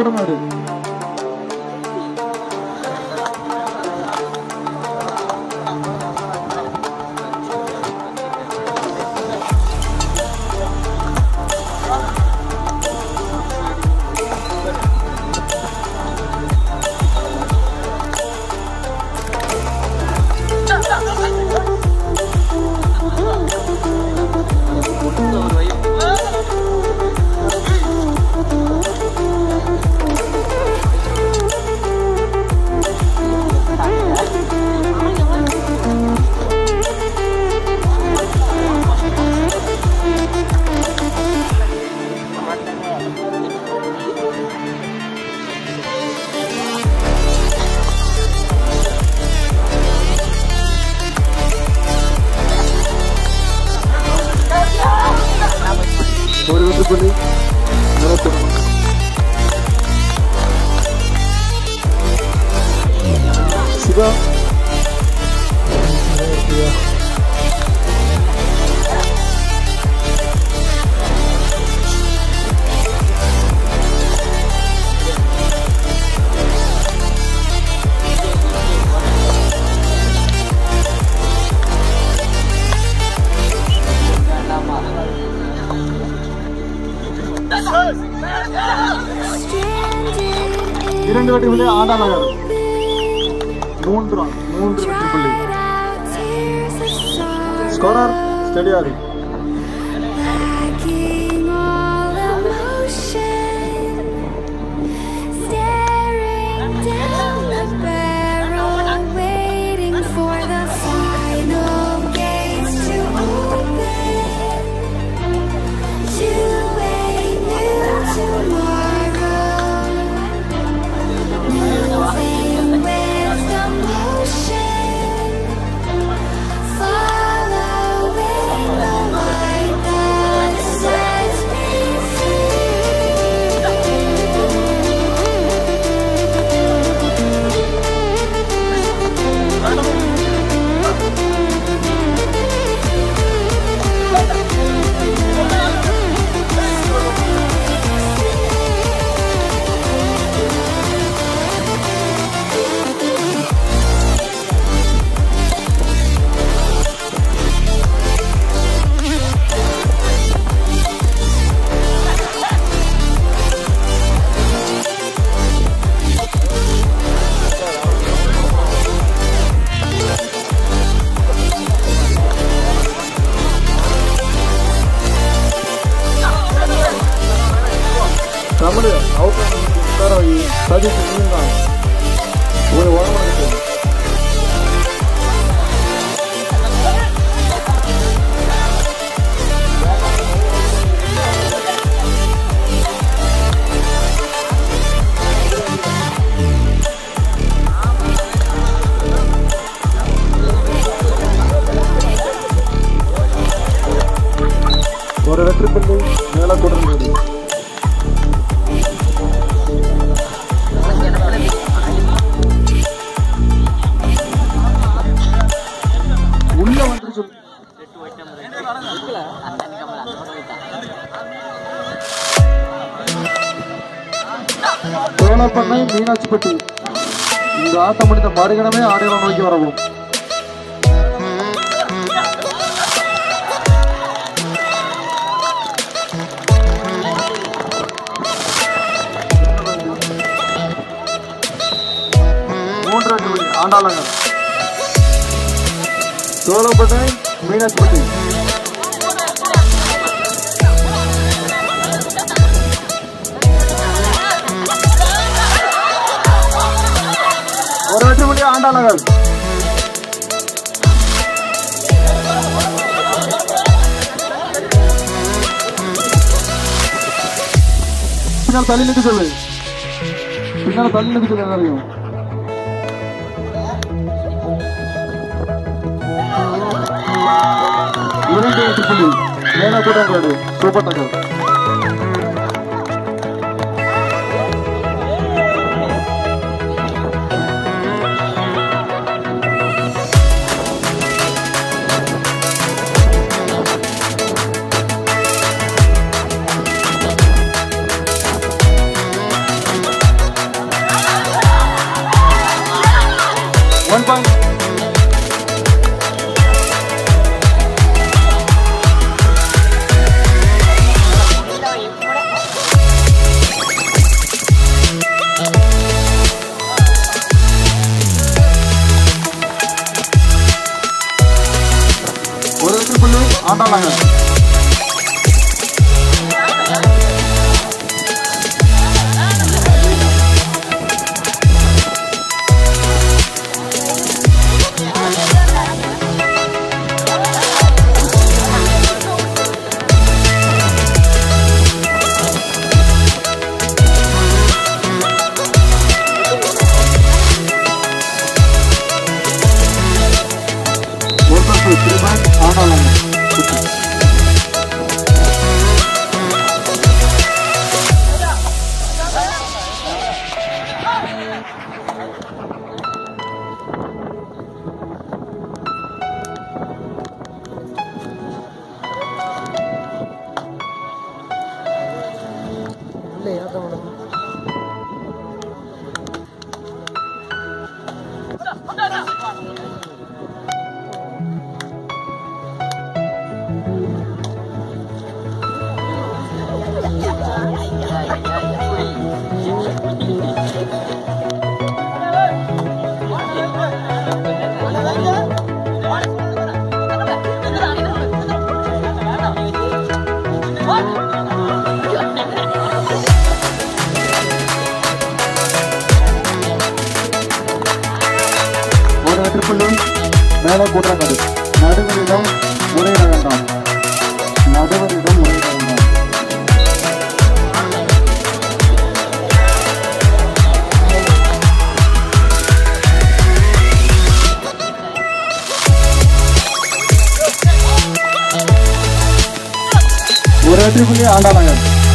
கோடநாடு ஒரு வெற்றி புள்ளி நிலப்படும் சிவா இரண்டு வெற்றி புள்ளி ஆண்டா நகர் மூன்று மூன்று வெற்றி புள்ளி ஸ்கோரர் ஸ்டெடியாரி Lacking all emotion, staring down the barrel, waiting for the final gates to open to a new tomorrow. Moving with the motion, following the light that sets me Tamil out Sajith நீந்தான் ஒரு உடம்பு இருக்கு ஒரு வெற்றி புள்ளி மேல கொடுக்கிறது உள்ள வந்து சொல்லு சோழப்பண்ணை மீனாட்சிப்பட்டி இந்த ஆட்டம் முடிந்த மறுகணமே ஆடுகளம் நோக்கி வரவும் மூன்றாம் தொகுதி ஆண்டாளங்கள் சோழப்பட்டை மீனாட்சிப்பட்டி ஒரு வெற்றி புள்ளி ஆண்டாளர்கள் பின்னால் தள்ளி நிற்க சொல்லு பின்னால் தள்ளி நிற்க சொல்லு எல்லாரையும் இரண்டு வெற்றி புள்ளி மேலா கூட்டாங்காடு சூப்பர் டக்கர் ஒன் பாயிண்ட் ஒரு வெற்றி புள்ளி ஆண்டாளாங்க ஒரு பத்து த்ரீ பாயிண்ட் ஆண்டாளாங்க ஒரு வெற்றி புள்ளி மேலே கூட்டுறாங்க நடுவரிடம் முறையிட வேண்டாம் நடுவரிடம் முறையிட வேண்டாம் ஒரு வெற்றி புள்ளி ஆண்டாளாங்க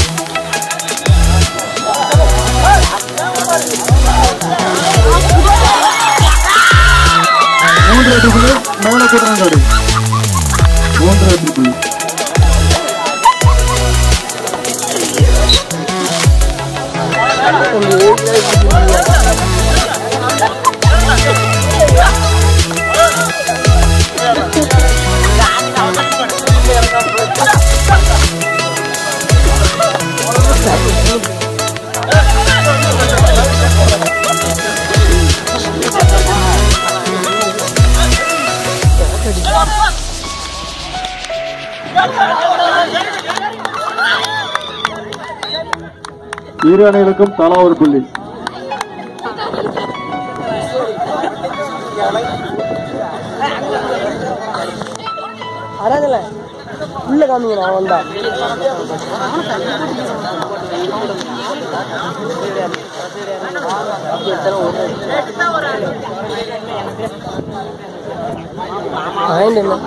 மூன்று வெற்றி புள்ளி மேலே கூட்டுறாங்க மூன்று வெற்றி புள்ளி இரு அணிகளுக்கும் தலா ஒரு புள்ளி வராதுல்ல உள்ள காமிங்க நான் வந்தா வாங்கிட்டு என்ன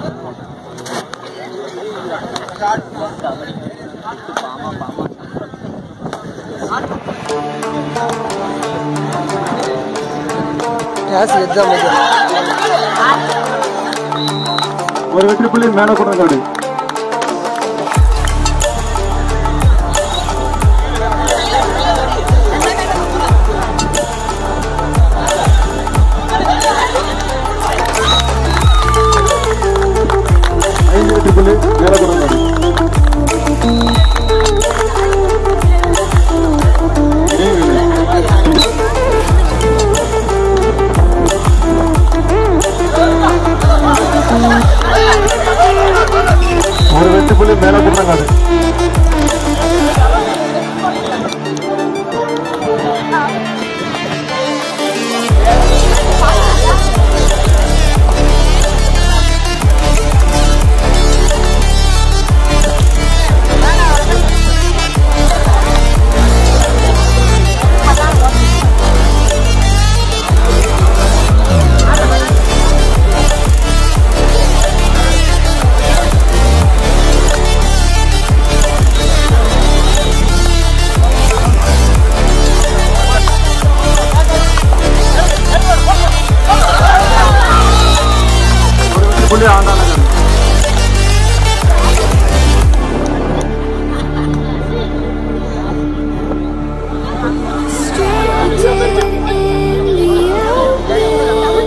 கிளாஸ் எக்ஸாம் ஒரு வெற்றி புள்ளி மேலே கூட்டுறாங்க ஐந்து வெற்றி புள்ளி மேலே கூட்டுறாங்க ஒரு வெற்றி புள்ளி மேலே கூட்டுறாங்க ஒரு வெற்றி புள்ளி ஆண்டாங்க Stranded in the open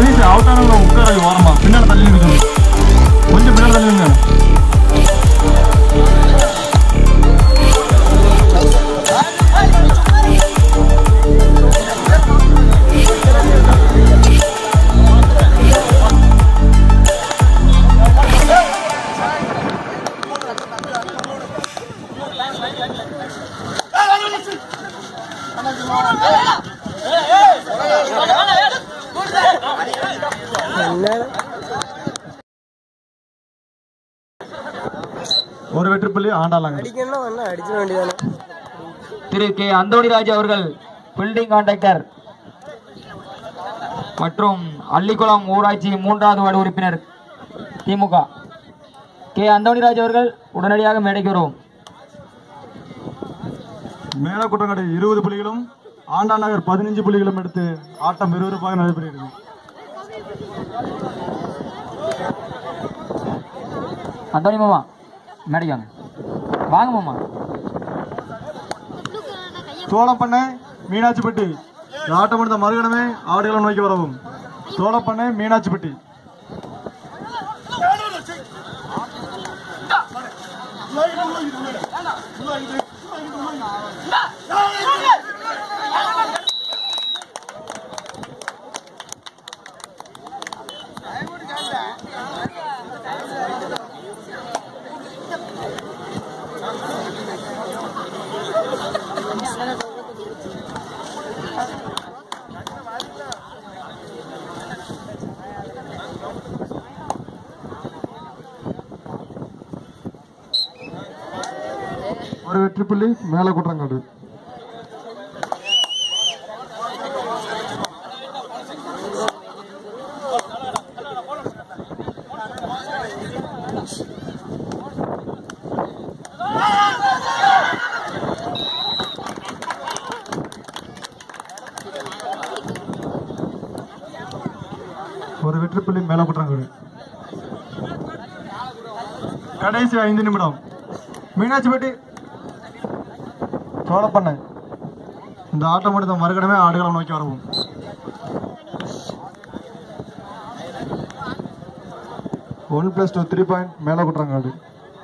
Sathish out ஆனவங்க உட்கார ஓரமா பின்னாடி தள்ளி நிற்கணும் கொஞ்சம் பின்னாடி தள்ளி நிற்க என்ன ஒரு வெற்றி புள்ளி ஆண்டாளாங்க அடிக்கணும்னா வேணா அடிச்சிட வேண்டியதானே திரு கே அந்தோணிராஜ் அவர்கள் பில்டிங் கான்ட்ராக்டர் மற்றும் அள்ளிக்குளம் ஊராட்சி மூன்றாவது வார்டு உறுப்பினர் திமுக கே அந்தோணிராஜ் அவர்கள் உடனடியாக மேடைக்கு வருவோம் மேல குட்டங்கடை இருபது புள்ளிகளும் ஆண்டா நகர் பதினஞ்சு புள்ளிகளும் எடுத்து ஆட்டம் விறுவிறுப்பாக நடைபெறுகிறது அந்தோணி மாமா மேடைக்கு வாங்க வாங்க மாமா சோளப்பண்ணை மீனாட்சிப்பட்டி இந்த ஆட்டம் முடிந்த மறுகணமே ஆடுகளை நோக்கி வரவும் சோளப்பண்ணை மீனாட்சிப்பட்டி ஒரு வெற்றி புள்ளி மேல குற்றங்காடு ஒரு வெற்றி புள்ளி மேல குற்றங்காடு கடைசி ஐந்து நிமிடம் மீனாட்சிப்பட்டி சோழப்பண்ணை இந்த ஆட்டம் முடிந்த மறுகணமே ஆடுகளை நோக்கி வரவும் one plus two three point மேல குற்றங்காடு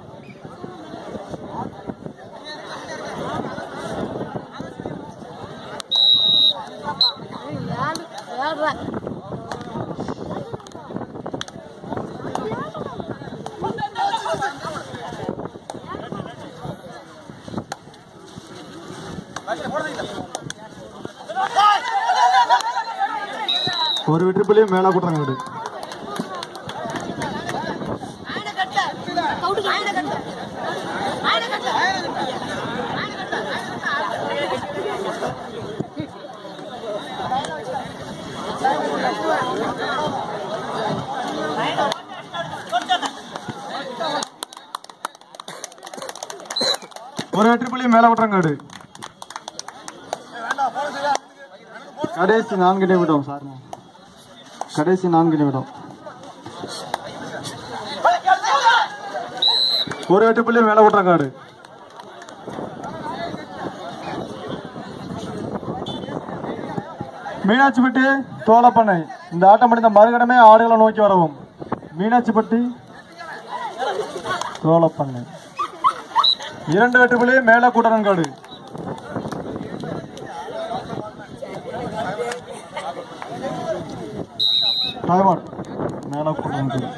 ஒரு வெற்றி புள்ளி மேல குற்றங்காடு ஒரு வெற்றி புள்ளி மேல குற்றங்காடு கடைசி நான்கு நிமிடம் சார் கடைசி நான்கு நிமிடம் ஒரு எட்டு புள்ளி மேல விட்டுறங்காடு மீனாட்சிப்பட்டி தோலப்பண்ணை இந்த ஆட்டம் முடிந்த மறுகடமே ஆடுகளை நோக்கி வரவும் மீனாட்சிப்பட்டி தோலப்பண்ணை இரண்டு வெட்டு புள்ளி மேல கூட்டரங்காடு டைமர் மேல கூட்டரங்காடு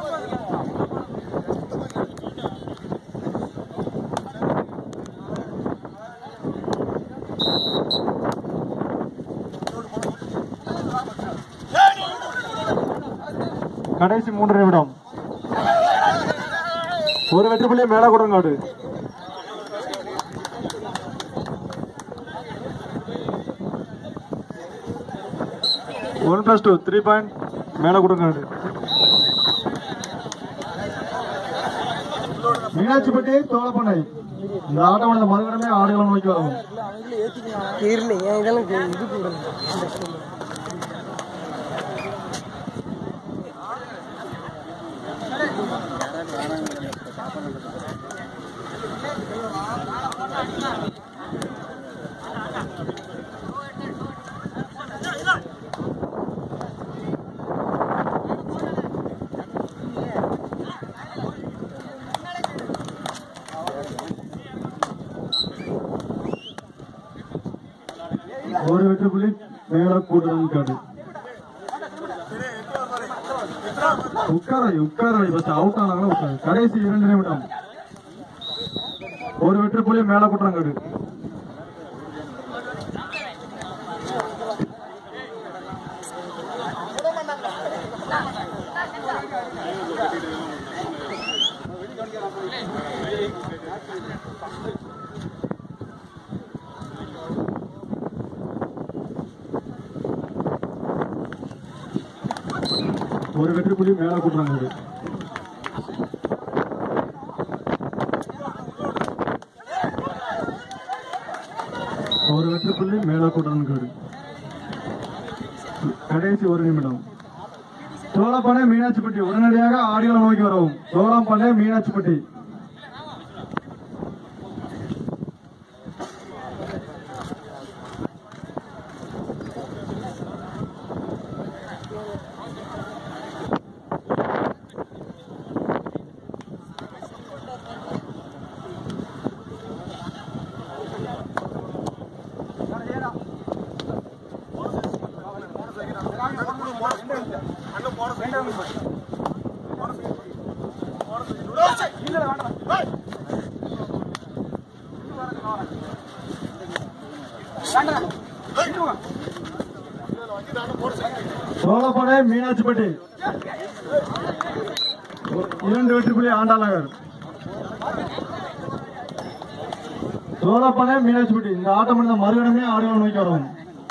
கடைசி மூன்று நிமிடம் ஒரு வெற்றி புள்ளி மேல கொடுங்காடு one plus two three point மேல கொடுங்காடு மீனாட்சிப்பட்டி தோளப்பண்ணை இந்த ஆட்டம் நடந்த மறுகடமே ஆடுகளை நோக்கி வரவும் தெரியல ஏன் இதெல்லாம் கே- இது கூட உட்காராய் உட்காராய் பஸ் அவுட் ஆனாலும் உட்காரு கடைசி இரண்டு நிமிடம் ஒரு வெற்றி புள்ளி மேல குற்றங்காடு ஒரு வெற்றி புள்ளி மேல குற்றங்காடு ஒரு வெற்றி புள்ளி மேல குற்றங்காடு கடைசி ஒரு நிமிடம் சோழப்பானை மீனாட்சிப்பட்டி உடனடியாக ஆடியோல நோக்கி வரவும் சோழாம்பானை மீனாட்சிப்பட்டி சோழப்பானை மீனாட்சிப்பட்டி இரண்டு வெற்றி புள்ளி ஆண்டாநகர் சோழப்பானை மீனாட்சிப்பட்டி இந்த ஆட்டம் முடிந்த மறுகணமே ஆடியோல நோக்கி வரவும்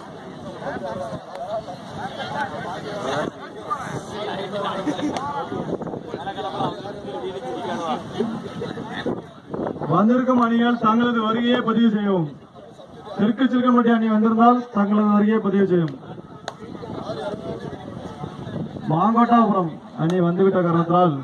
வந்திருக்கும் அணிகள் தங்களது வருகையை பதிவு செய்யவும் தெற்கு சிறுக்கம்பட்டி அணி வந்திருந்தால் தங்களது வருகையை பதிவு செய்யும் மாங்கோட்டாபுரம் அணி வந்துவிட்ட காரணத்தால்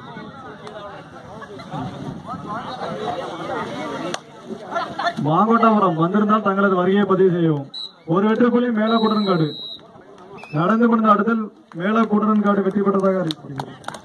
மாங்கோட்டாபுரம் வந்திருந்தால் தங்களது வருகையை பதிவு செய்யவும் ஒரு வெற்றி புள்ளி மேல குடன்காடு நடந்து முடிந்த அடுத்தல் மேல குடன்காடு வெற்றி பெற்றதாக அறிவிக்கப்படுகிறது